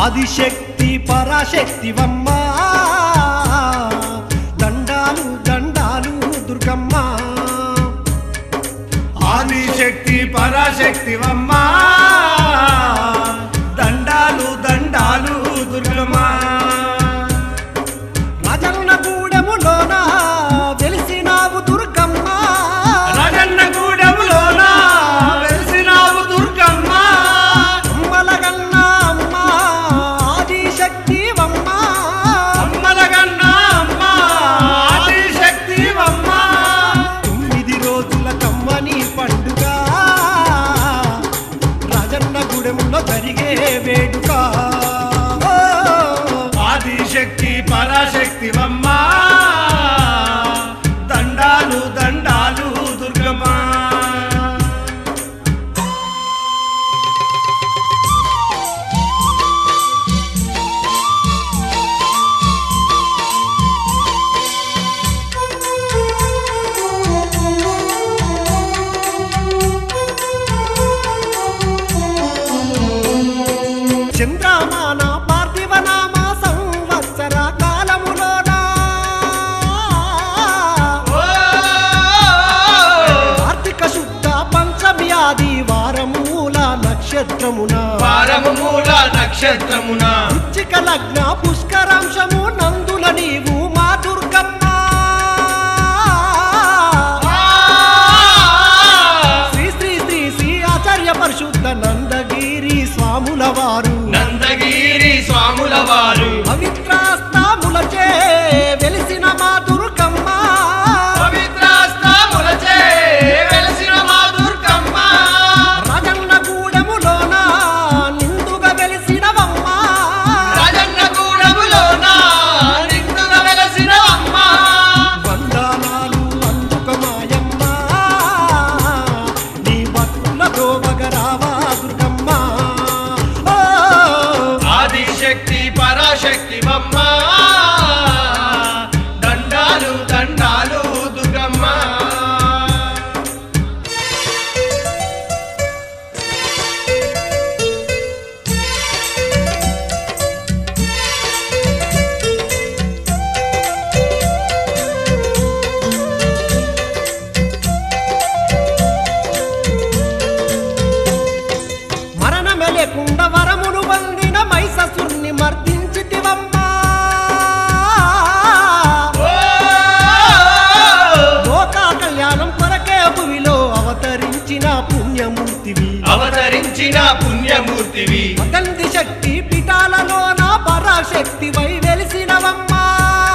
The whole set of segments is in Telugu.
ఆదిశక్తి పరాశక్తివమ్మ దండాలు దండాలు దుర్గమ్మ ఆదిశక్తి పరాశక్తివమ్మ దండాలు దండాలు దుర్గమా రాజన్న గూడెములోన వెలిసినావు దుర్గమ్మ రాజన్న గూడెములోన వెలిసినావు దుర్గమ్మ అమ్మలగన్న అమ్మ ఆదిశక్తివమ్మ అమ్మలగన్న అమ్మ ఆదిశక్తివమ్మ తొమ్మిది రోజుల కమ్మని పండుగ రాజన్న గుడెంలో జరిగే వేడుక ఆదిశక్తి పరాశక్తివమ్మ దండాలు దండాలు దుర్గమా చంద్రమాన పార్థివనామ సంవత్సర కాలములోన కార్తీక శుద్ధ పంచమి ఆది వారమూల నక్షత్రమున వారము మూల నక్షత్రమున వృచ్చిక లగ్న పుష్కరాంశము నందుల నీవు మా దుర్గమ్మ శ్రీ శ్రీ శ్రీ శ్రీ ఆచార్య పరిశుద్ధ నందగిరి స్వాముల వారు నందగిరి స్వాముల వారు పవిత్రాస్తాములచే వెలిసిన మా దుర్గమ్మ పవిత్రాస్తాములచే వెలసిన మా దుర్గమ్మ రాజన్న గూడెములోన నిండుగా వెలిసినవమ్మ రాజన్న గూడములోన నిండుగా వెలసిన అమ్మ వందనాలు అందుక మాయమ్మ నీ భక్తుల దోవగరావా దుర్గమ్మ ఓ, ఆదిశక్తి పరాశక్తి బొమ్మ దండాలు దండాలు దుర్గమ్మ మరణమే లేకుండా వరమును వందిన మైససుర్ని మర్దించితివమ్మ లోకా కళ్యాణం కొరకే భువిలో అవతరించిన పుణ్యమూర్తివి అవతరించిన పుణ్యమూర్తివి మగంది శక్తి పిటాలలోన పరాశక్తి వై వెలిసినవమ్మా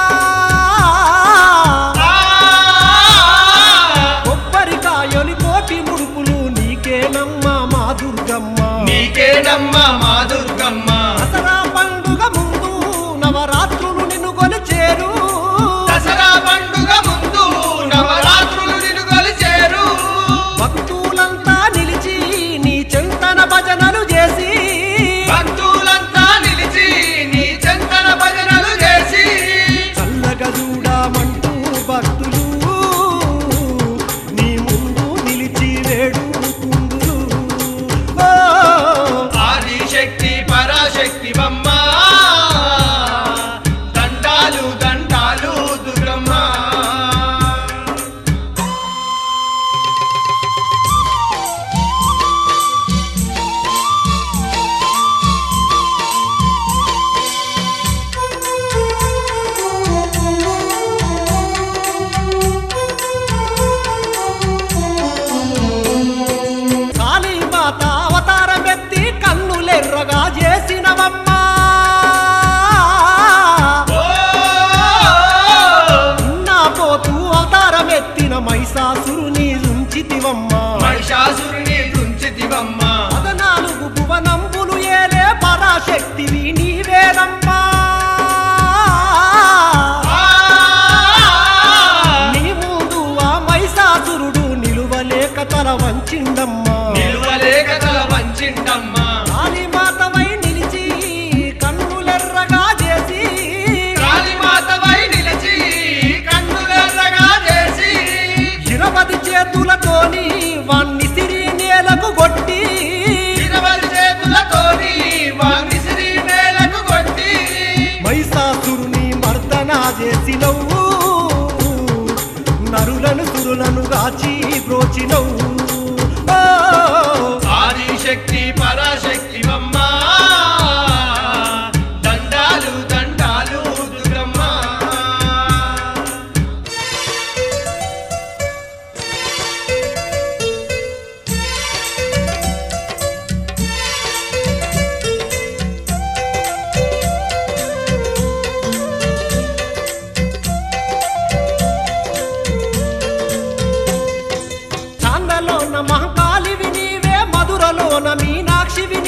కొబ్బరికాయలు కోటి ముడుపులు నీకేనమ్మా మా దుర్గమ్మ నీకేనమ్మ మా దుర్గమ్మ దసరా పండుగ ముందు నవరాత్రులు నిన్ను కొలిచేరు దసరా పండుగ ముందు నవరాత్రులు నిన్ను కొలిచేరు భక్తులంతా నిలిచి నీ చింతన భజనలు చేసి భక్తులంతా నిలిచి నీ చందన భజనలు చేసి చల్లగా చూడమంటూ భక్తులు నీ ముందు నిలిచి వేడుకుందురు ఓ, ఆదిశక్తి పరాశక్తి బొమ్మ దండాలు దండాలు దుర్గమ్మ కాళీమాత అవతారం ఎత్తి కన్నులెర్రగా చేసినవమ్మా చేసినవు నరులను సురులను గాచి బ్రోచినవు ఓ, ఆదిశక్తి పరాశక్తి బొమ్మ దండాలు దండాలు దుర్గమ్మ చాందలోన మహంకాళివి నీవే మధురలోన మీనాక్షివి